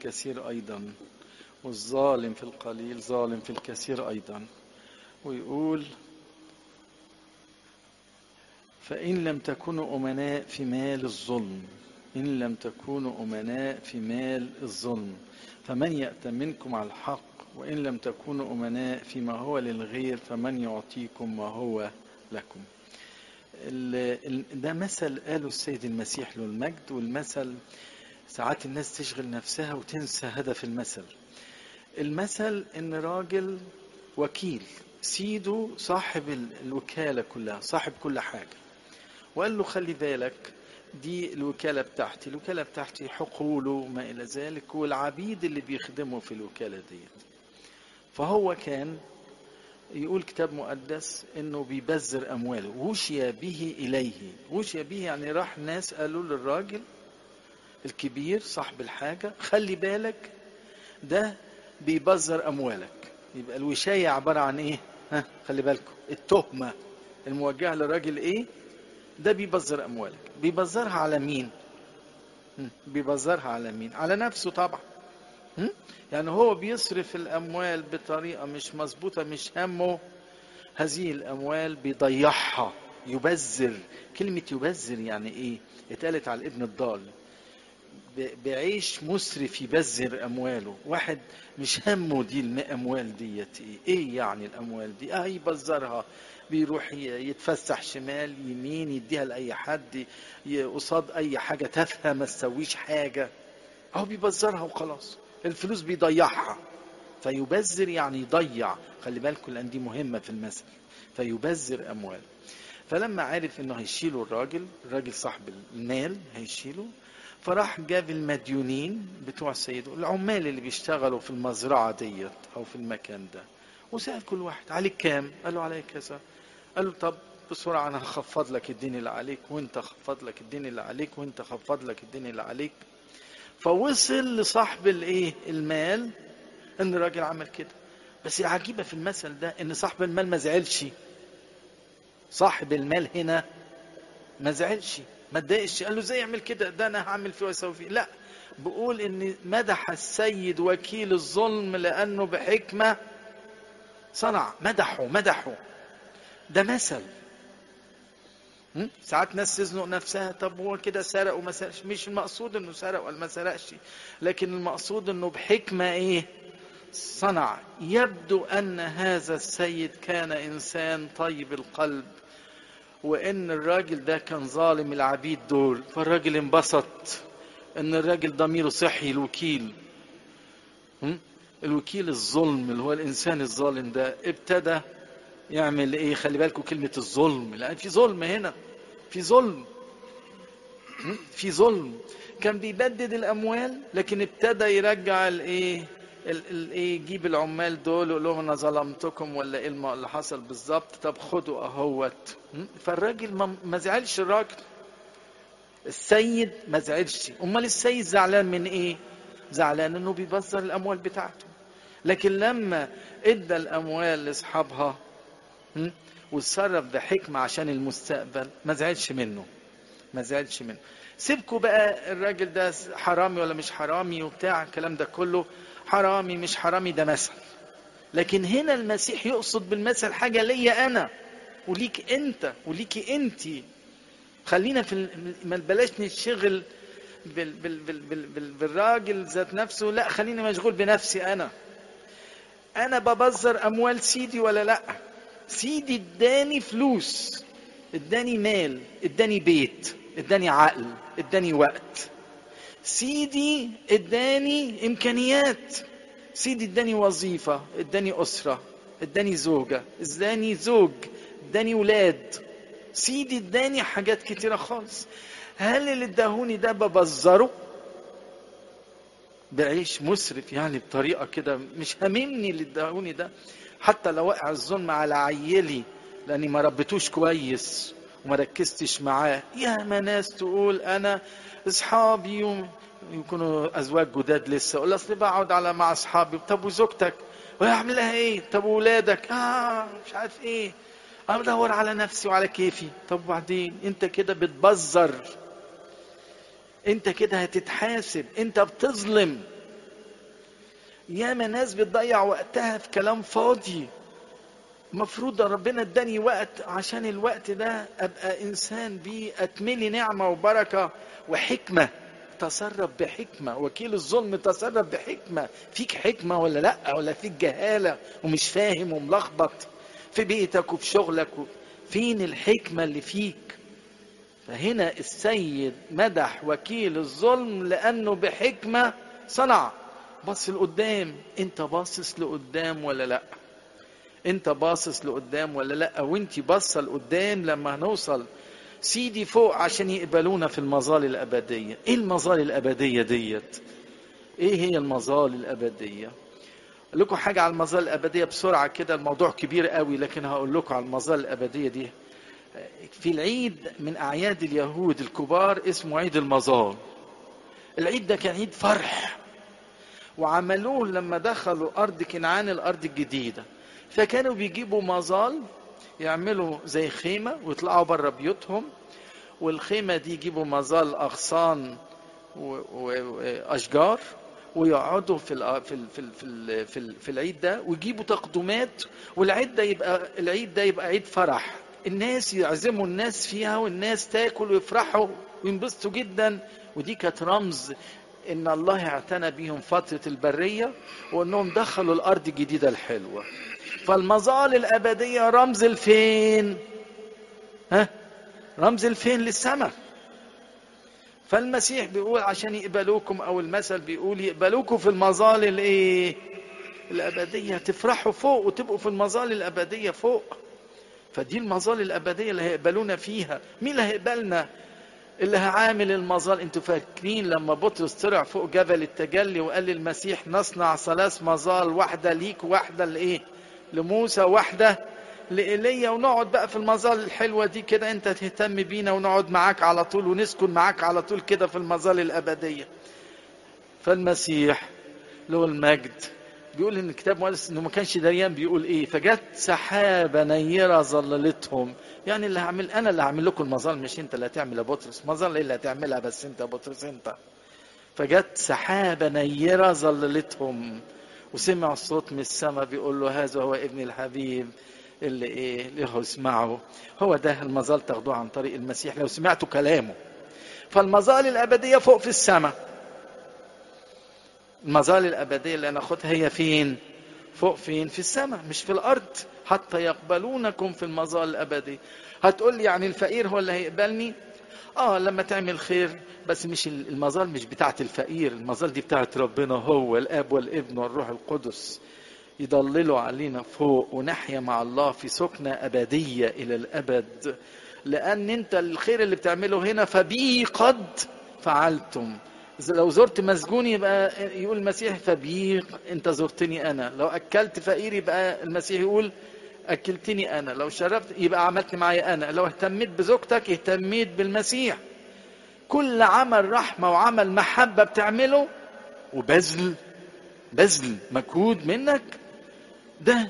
الكثير أيضا والظالم في القليل ظالم في الكثير أيضا ويقول فإن لم تكونوا أمناء في مال الظلم إن لم تكونوا أمناء في مال الظلم فمن يأتى منكم على الحق وإن لم تكونوا أمناء فيما هو للغير فمن يعطيكم ما هو لكم ده مثل قاله السيد المسيح له المجد والمثل ساعات الناس تشغل نفسها وتنسى هدف المثل المثل ان راجل وكيل سيده صاحب الوكالة كلها صاحب كل حاجة وقال له خلي بالك دي الوكالة بتاعتي الوكالة بتاعتي حقوله ما إلى ذلك والعبيد اللي بيخدموا في الوكالة ديت فهو كان يقول كتاب مقدس انه بيبذر امواله وشي به اليه وشي به يعني راح ناس قالوا للراجل الكبير صاحب الحاجه خلي بالك ده بيبذر اموالك يبقى الوشايه عباره عن ايه ها خلي بالكم التهمه الموجهه للراجل ايه ده بيبذر اموالك بيبذرها على مين بيبذرها على مين على نفسه طبعا يعني هو بيصرف الاموال بطريقه مش مظبوطه مش همه هذه الاموال بيضيعها يبذر كلمه يبذر يعني ايه اتقالت على الابن الضال بعيش مسرف يبذر امواله واحد مش همه دي الاموال ديت ايه ايه يعني الاموال دي اه يبذرها بيروح يتفسح شمال يمين يديها لاي حد قصاد اي حاجه تافهه ما تسويش حاجه اهو بيبذرها وخلاص الفلوس بيضيعها فيبذر يعني يضيع خلي بالكم لان دي مهمه في المثل فيبذر اموال فلما عرف انه هيشيله الراجل الراجل صاحب المال هيشيله فراح جاب المديونين بتوع سيده العمال اللي بيشتغلوا في المزرعه ديت او في المكان ده وسال كل واحد عليك كام قال له عليك كذا قال له طب بسرعه انا هخفض لك الدين اللي عليك وانت خفض لك الدين اللي عليك وانت خفض لك الدين اللي عليك فوصل لصاحب الايه المال ان الراجل عمل كده بس العجيبه في المثل ده ان صاحب المال ما زعلش صاحب المال هنا ما زعلش ما اتضايقش قال له ازاي يعمل كده ده انا هعمل فيه واسوي فيه لا بقول ان مدح السيد وكيل الظلم لانه بحكمه صنع مدحه مدحه ده مثل ساعات ناس تزنق نفسها طب هو كده سرق وما سرقش مش المقصود انه سرق ولا ما سرقش لكن المقصود انه بحكمه ايه صنع يبدو ان هذا السيد كان انسان طيب القلب وان الراجل ده كان ظالم العبيد دول فالراجل انبسط ان الراجل ضميره صحي الوكيل الوكيل الظلم اللي هو الانسان الظالم ده ابتدى يعمل ايه خلي بالكم كلمة الظلم لان في ظلم هنا في ظلم في ظلم كان بيبدد الاموال لكن ابتدى يرجع الايه الايه يجيب العمال دول ويقول لهم انا ظلمتكم ولا ايه اللي حصل بالظبط طب خدوا اهوت فالراجل ما زعلش الراجل السيد ما زعلش امال السيد زعلان من ايه زعلان انه بيبذر الاموال بتاعته لكن لما ادى الاموال لاصحابها وتصرف بحكمة عشان المستقبل ما زعلش منه ما زعلش منه سيبكوا بقى الراجل ده حرامي ولا مش حرامي وبتاع الكلام ده كله حرامي مش حرامي ده مثل لكن هنا المسيح يقصد بالمثل حاجة ليا أنا وليك أنت وليكي أنت خلينا في ما بلاش نشغل بال بال بال بال بال بالراجل ذات نفسه لا خليني مشغول بنفسي أنا أنا ببذر أموال سيدي ولا لأ سيدي اداني فلوس اداني مال اداني بيت اداني عقل اداني وقت سيدي اداني امكانيات سيدي اداني وظيفة اداني اسرة اداني زوجة اداني زوج اداني ولاد سيدي اداني حاجات كتيرة خالص هل اللي اداهوني ده ببذره بعيش مسرف يعني بطريقة كده مش هاممني اللي اداهوني ده حتى لو وقع الظلم على عيلي لاني ما ربيتوش كويس وما ركزتش معاه يا ما ناس تقول انا اصحابي يكونوا ازواج جداد لسه اقول اصل بقعد على مع اصحابي طب وزوجتك ويعمل لها ايه طب واولادك اه مش عارف ايه انا بدور على نفسي وعلى كيفي طب وبعدين انت كده بتبذر انت كده هتتحاسب انت بتظلم ياما ناس بتضيع وقتها في كلام فاضي مفروض ربنا اداني وقت عشان الوقت ده ابقى انسان بيه اتملي نعمه وبركه وحكمه تصرف بحكمه وكيل الظلم تصرف بحكمه فيك حكمه ولا لا ولا فيك جهاله ومش فاهم وملخبط في بيتك وفي شغلك فين الحكمه اللي فيك فهنا السيد مدح وكيل الظلم لانه بحكمه صنع بص لقدام انت باصص لقدام ولا لا انت باصص لقدام ولا لا وانت باصه لقدام لما هنوصل سيدي فوق عشان يقبلونا في المظال الابديه ايه المظال الابديه ديت ايه هي المظال الابديه اقول لكم حاجه على المظال الابديه بسرعه كده الموضوع كبير قوي لكن هقول لكم على المظال الابديه دي في العيد من اعياد اليهود الكبار اسمه عيد المظال العيد ده كان عيد فرح وعملوه لما دخلوا ارض كنعان الارض الجديده فكانوا بيجيبوا مظال يعملوا زي خيمة ويطلعوا بره بيوتهم والخيمة دي يجيبوا مظال أغصان وأشجار ويقعدوا في ال في ال في ال في, ال في, ال في العيد ده ويجيبوا تقدمات والعيد ده يبقى العيد ده يبقى عيد فرح الناس يعزموا الناس فيها والناس تاكل ويفرحوا وينبسطوا جدا ودي كانت رمز ان الله اعتنى بيهم فترة البرية وانهم دخلوا الارض الجديدة الحلوة فالمظال الابدية رمز الفين ها رمز الفين للسماء فالمسيح بيقول عشان يقبلوكم او المثل بيقول يقبلوكم في المظال الايه الابدية تفرحوا فوق وتبقوا في المظال الابدية فوق فدي المظال الابدية اللي هيقبلونا فيها مين اللي هيقبلنا اللي هعامل المظال انتوا فاكرين لما بطرس طلع فوق جبل التجلي وقال للمسيح نصنع ثلاث مظال واحدة ليك واحدة لايه لموسى واحدة لإيليا ونقعد بقى في المظال الحلوة دي كده انت تهتم بينا ونقعد معاك على طول ونسكن معاك على طول كده في المظال الأبدية فالمسيح له المجد بيقول ان الكتاب مؤلف انه ما كانش دريان بيقول ايه فجت سحابه نيره ظللتهم يعني اللي هعمل انا اللي هعمل لكم المظال مش انت اللي هتعمل يا بطرس مظال ايه اللي هتعملها بس انت يا بطرس انت فجت سحابه نيره ظللتهم وسمع الصوت من السماء بيقول له هذا هو ابن الحبيب اللي ايه له اسمعه هو ده المظال تاخدوه عن طريق المسيح لو سمعتوا كلامه فالمظال الابديه فوق في السماء المظال الأبدية اللي ناخدها هي فين؟ فوق فين؟ في السماء مش في الأرض حتى يقبلونكم في المظال الأبدية. هتقول لي يعني الفقير هو اللي هيقبلني؟ آه لما تعمل خير بس مش المظال مش بتاعت الفقير، المظال دي بتاعت ربنا هو الآب والابن والروح القدس. يضللوا علينا فوق ونحيا مع الله في سكنة أبدية إلى الأبد. لأن أنت الخير اللي بتعمله هنا فبي قد فعلتم. لو زرت مسجون يبقى يقول المسيح فبيق انت زرتني انا لو اكلت فقير يبقى المسيح يقول اكلتني انا لو شربت يبقى عملت معايا انا لو اهتميت بزوجتك اهتميت بالمسيح كل عمل رحمه وعمل محبه بتعمله وبذل بذل مجهود منك ده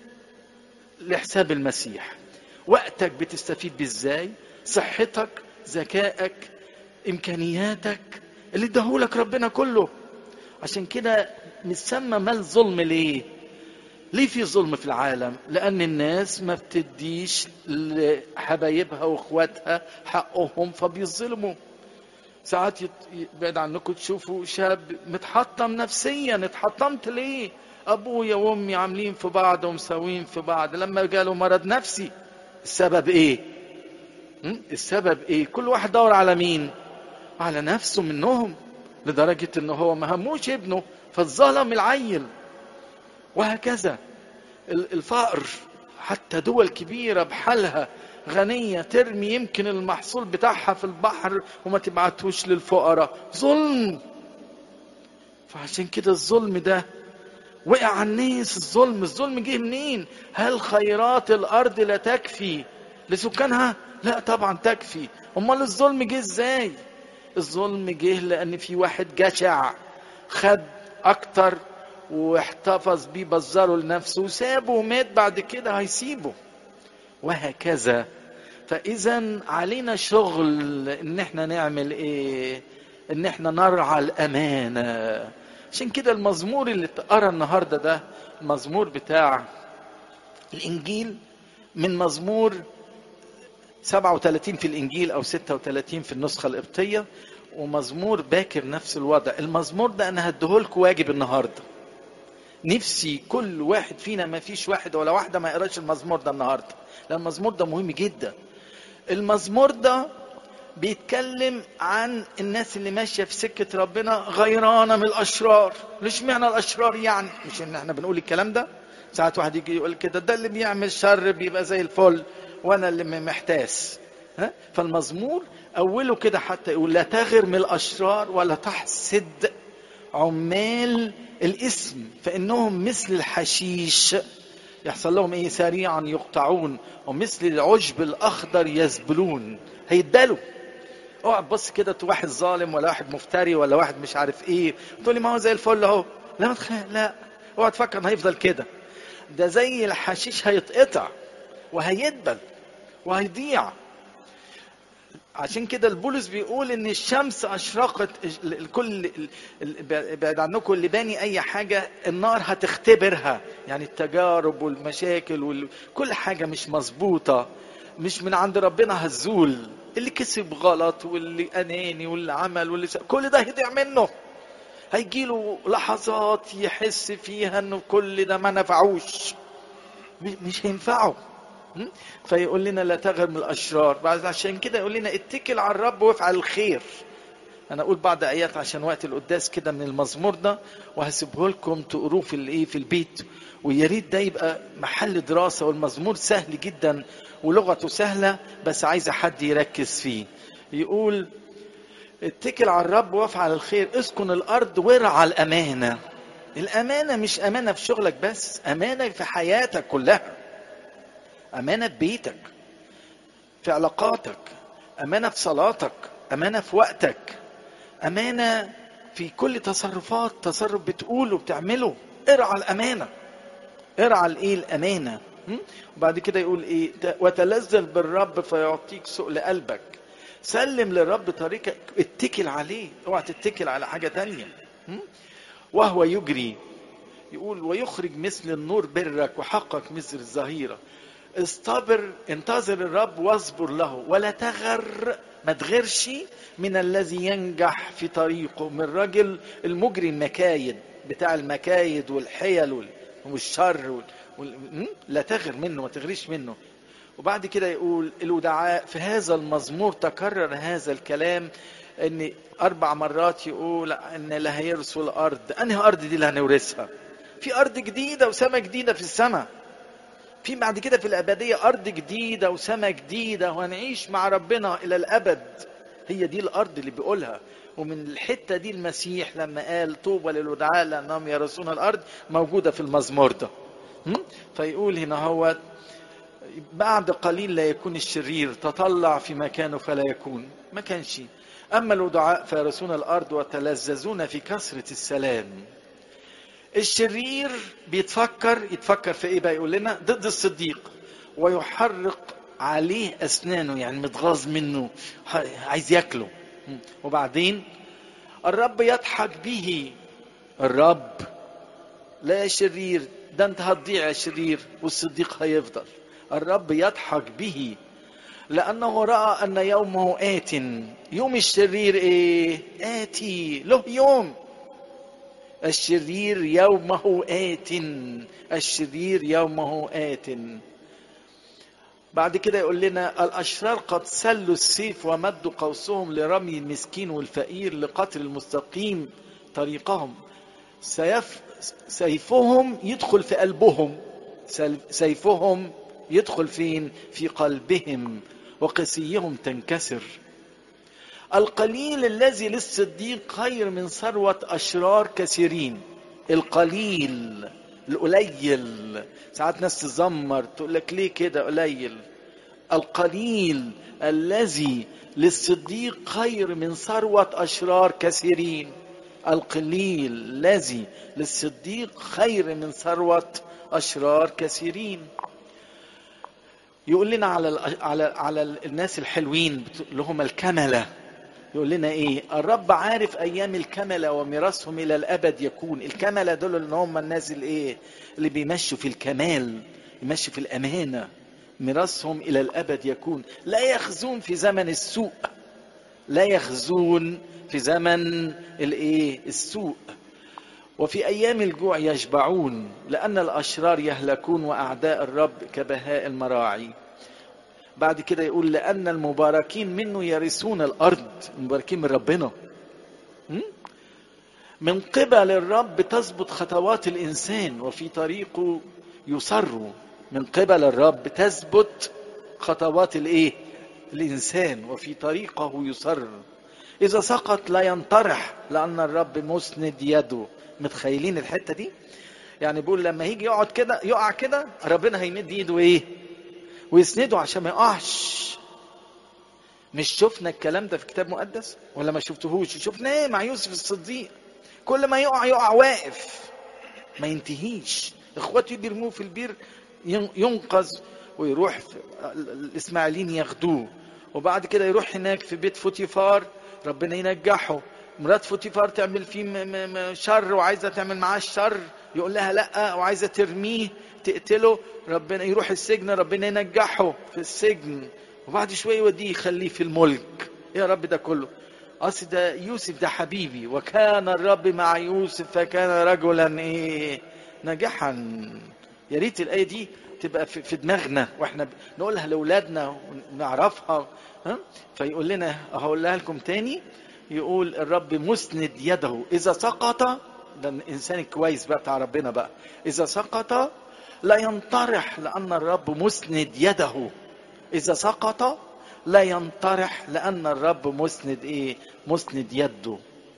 لحساب المسيح وقتك بتستفيد بيه ازاي صحتك ذكائك امكانياتك اللي اداهولك ربنا كله عشان كده متسمى مال ظلم ليه ليه في ظلم في العالم لان الناس ما بتديش لحبايبها واخواتها حقهم فبيظلموا ساعات يبعد عنكم تشوفوا شاب متحطم نفسيا اتحطمت ليه ابويا وامي عاملين في بعض ومساويين في بعض لما جاله مرض نفسي السبب ايه السبب ايه كل واحد دور على مين على نفسه منهم لدرجة ان هو ما هموش ابنه فاتظلم العيل وهكذا الفقر حتى دول كبيرة بحالها غنية ترمي يمكن المحصول بتاعها في البحر وما تبعتوش للفقراء ظلم فعشان كده الظلم ده وقع على الناس الظلم الظلم جه منين هل خيرات الارض لا تكفي لسكانها لا طبعا تكفي امال الظلم جه ازاي الظلم جه لان في واحد جشع خد اكتر واحتفظ بيه بزره لنفسه وسابه ومات بعد كده هيسيبه وهكذا فاذا علينا شغل ان احنا نعمل ايه ان احنا نرعى الامانه عشان كده المزمور اللي اتقرا النهارده ده المزمور بتاع الانجيل من مزمور 37 في الانجيل او 36 في النسخه القبطيه ومزمور باكر نفس الوضع المزمور ده انا هديهولكوا واجب النهارده نفسي كل واحد فينا ما فيش واحد ولا واحده ما يقراش المزمور ده النهارده لان المزمور ده مهم جدا المزمور ده بيتكلم عن الناس اللي ماشيه في سكه ربنا غيرانه من الاشرار ليش معنى الاشرار يعني مش ان احنا بنقول الكلام ده ساعات واحد يجي يقول كده ده اللي بيعمل شر بيبقى زي الفل وانا اللي محتاس ها فالمزمور اوله كده حتى يقول لا تغر من الاشرار ولا تحسد عمال الاسم فانهم مثل الحشيش يحصل لهم ايه سريعا يقطعون ومثل العشب الاخضر يزبلون هيدلوا اوعى تبص كده واحد ظالم ولا واحد مفتري ولا واحد مش عارف ايه تقول لي ما هو زي الفل اهو لا ما تخ... لا اوعى تفكر انه هيفضل كده ده زي الحشيش هيتقطع وهيدبل وهيضيع عشان كده البولس بيقول ان الشمس اشرقت الكل بعد عنكم اللي باني اي حاجه النار هتختبرها يعني التجارب والمشاكل وكل حاجه مش مظبوطه مش من عند ربنا هزول اللي كسب غلط واللي اناني واللي عمل واللي س... كل ده هيضيع منه هيجيله لحظات يحس فيها انه كل ده ما نفعوش مش هينفعه فيقول لنا لا تغر من الاشرار بعد عشان كده يقول لنا اتكل على الرب وافعل الخير انا اقول بعض ايات عشان وقت القداس كده من المزمور ده وهسيبه لكم تقروه في الايه في البيت ويا ريت ده يبقى محل دراسه والمزمور سهل جدا ولغته سهله بس عايزه حد يركز فيه يقول اتكل على الرب وافعل الخير اسكن الارض وارعى الامانه الامانه مش امانه في شغلك بس امانه في حياتك كلها امانه في بيتك في علاقاتك امانه في صلاتك امانه في وقتك امانه في كل تصرفات تصرف بتقوله وبتعمله ارعى الامانه ارعى الايه الامانه وبعد كده يقول ايه وتلذذ بالرب فيعطيك سؤل قلبك سلم للرب طريقك اتكل عليه اوعى تتكل على حاجه تانية وهو يجري يقول ويخرج مثل النور برك وحقك مثل الظهيره استبر انتظر الرب واصبر له ولا تغر ما تغرش من الذي ينجح في طريقه من الرجل المجري المكايد بتاع المكايد والحيل والشر وال... وال... لا تغر منه ما تغريش منه وبعد كده يقول الودعاء في هذا المزمور تكرر هذا الكلام ان اربع مرات يقول ان لا هيرثوا الارض انهي ارض دي اللي هنورثها في ارض جديده وسماء جديده في السماء في بعد كده في الأبدية أرض جديدة وسماء جديدة وهنعيش مع ربنا إلى الأبد هي دي الأرض اللي بيقولها ومن الحتة دي المسيح لما قال طوبى للودعاء لأنهم يرثون الأرض موجودة في المزمور ده فيقول هنا هو بعد قليل لا يكون الشرير تطلع في مكانه فلا يكون ما كانش أما الودعاء فيرثون الأرض وتلذذون في كثرة السلام الشرير بيتفكر يتفكر في ايه بقى يقول لنا ضد الصديق ويحرق عليه اسنانه يعني متغاظ منه عايز ياكله وبعدين الرب يضحك به الرب لا يا شرير ده انت هتضيع يا شرير والصديق هيفضل الرب يضحك به لأنه رأى أن يومه آت يوم الشرير إيه؟ آتي له يوم الشرير يومه آت الشرير يومه آت بعد كده يقول لنا الأشرار قد سلوا السيف ومدوا قوسهم لرمي المسكين والفقير لقتل المستقيم طريقهم سيف سيفهم يدخل في قلبهم سيفهم يدخل فين في قلبهم وقسيهم تنكسر القليل الذي للصديق خير من ثروة أشرار كثيرين القليل القليل ساعات ناس تزمر تقول لك ليه كده قليل القليل الذي للصديق خير من ثروة أشرار كثيرين القليل الذي للصديق خير من ثروة أشرار كثيرين يقول لنا على على على الناس الحلوين اللي هم الكمله يقول لنا ايه الرب عارف ايام الكملة وميراثهم الى الابد يكون الكملة دول اللي هم الناس اللي ايه اللي بيمشوا في الكمال يمشوا في الامانة ميراثهم الى الابد يكون لا يخزون في زمن السوء لا يخزون في زمن الايه السوء وفي ايام الجوع يشبعون لان الاشرار يهلكون واعداء الرب كبهاء المراعي بعد كده يقول لان المباركين منه يرثون الارض المباركين من ربنا م? من قبل الرب تثبت خطوات الانسان وفي طريقه يصر من قبل الرب تثبت خطوات الايه الانسان وفي طريقه يصر اذا سقط لا ينطرح لان الرب مسند يده متخيلين الحته دي يعني بيقول لما يجي يقعد كده يقع كده ربنا هيمد ايده ايه ويسنده عشان ما يقعش مش شفنا الكلام ده في كتاب مقدس ولا ما شفتهوش شفناه مع يوسف الصديق كل ما يقع يقع واقف ما ينتهيش اخواته يجي يرموه في البير ينقذ ويروح الاسماعيليين ياخدوه وبعد كده يروح هناك في بيت فوتيفار ربنا ينجحه مرات فوتيفار تعمل فيه شر وعايزه تعمل معاه الشر يقول لها لا وعايزه ترميه تقتله ربنا يروح السجن ربنا ينجحه في السجن وبعد شويه يوديه يخليه في الملك يا رب ده كله اصل ده يوسف ده حبيبي وكان الرب مع يوسف فكان رجلا ايه ناجحا يا ريت الايه دي تبقى في دماغنا واحنا نقولها لاولادنا ونعرفها ها فيقول لنا هقولها لكم تاني يقول الرب مسند يده اذا سقط ده الانسان الكويس بقى بتاع ربنا بقى اذا سقط لا ينطرح لان الرب مسند يده اذا سقط لا ينطرح لان الرب مسند ايه مسند يده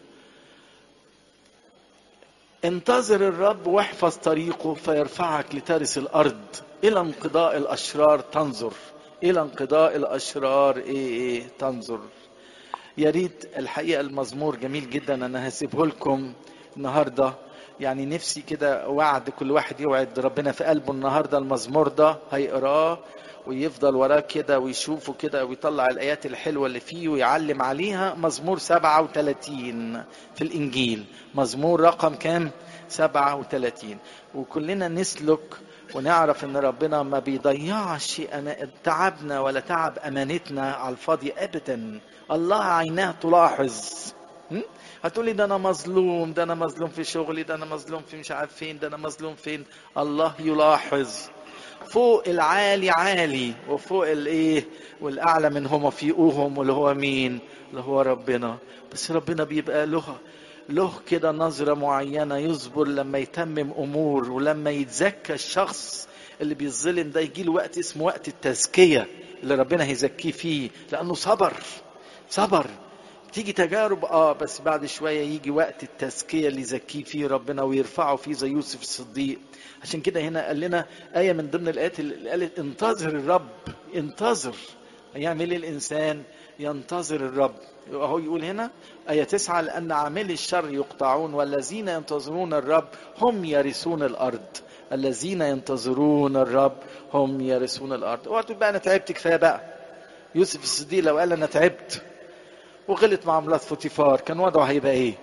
انتظر الرب واحفظ طريقه فيرفعك لترث الارض الى انقضاء الاشرار تنظر الى انقضاء الاشرار ايه, إيه تنظر يا ريت الحقيقه المزمور جميل جدا انا هسيبه لكم النهارده يعني نفسي كده وعد كل واحد يوعد ربنا في قلبه النهارده المزمور ده هيقراه ويفضل وراه كده ويشوفه كده ويطلع الآيات الحلوة اللي فيه ويعلم عليها مزمور 37 في الإنجيل مزمور رقم كام 37 وكلنا نسلك ونعرف ان ربنا ما بيضيعش تعبنا ولا تعب امانتنا على الفاضي ابدا الله عيناه تلاحظ هتقولي ده انا مظلوم ده انا مظلوم في شغلي ده انا مظلوم في مش عارف فين ده انا مظلوم فين الله يلاحظ فوق العالي عالي وفوق الايه والاعلى منهم وفوقهم واللي هو مين اللي هو ربنا بس ربنا بيبقى له له كده نظرة معينة يصبر لما يتمم أمور ولما يتزكى الشخص اللي بيظلم ده يجي له وقت اسمه وقت التزكية اللي ربنا هيزكيه فيه لأنه صبر صبر تيجي تجارب اه بس بعد شوية يجي وقت التزكية اللي يزكيه فيه ربنا ويرفعه فيه زي يوسف الصديق عشان كده هنا قال لنا آية من ضمن الآيات اللي قالت انتظر الرب انتظر يعمل الإنسان ينتظر الرب هو يقول هنا آية تسعة لأن عاملي الشر يقطعون والذين ينتظرون الرب هم يرثون الأرض الذين ينتظرون الرب هم يرثون الأرض اوعى تقول بقى أنا تعبت كفاية بقى يوسف الصديق لو قال أنا تعبت وغلط مع مرات فوتيفار كان وضعه هيبقى ايه؟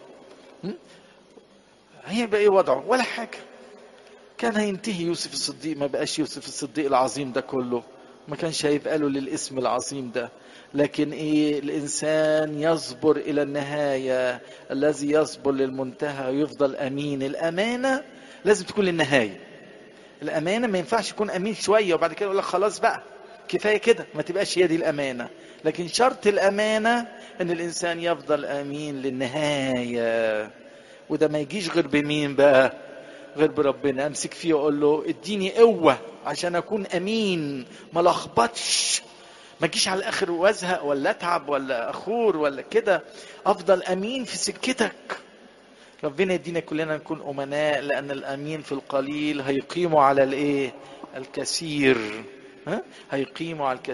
هيبقى ايه وضعه؟ ولا حاجه كان هينتهي يوسف الصديق ما بقاش يوسف الصديق العظيم ده كله ما كانش هيبقى له للاسم العظيم ده لكن ايه الانسان يصبر الى النهايه الذي يصبر للمنتهى ويفضل امين الامانه لازم تكون للنهايه الامانه ما ينفعش يكون امين شويه وبعد كده يقول لك خلاص بقى كفايه كده ما تبقاش هي دي الامانه لكن شرط الامانه ان الانسان يفضل امين للنهايه وده ما يجيش غير بمين بقى غير بربنا امسك فيه واقول له اديني قوه عشان اكون امين ما لخبطش ما اجيش على الاخر وازهق ولا اتعب ولا اخور ولا كده افضل امين في سكتك ربنا يدينا كلنا نكون امناء لان الامين في القليل هيقيموا على الايه الكثير ها هيقيموا على الكثير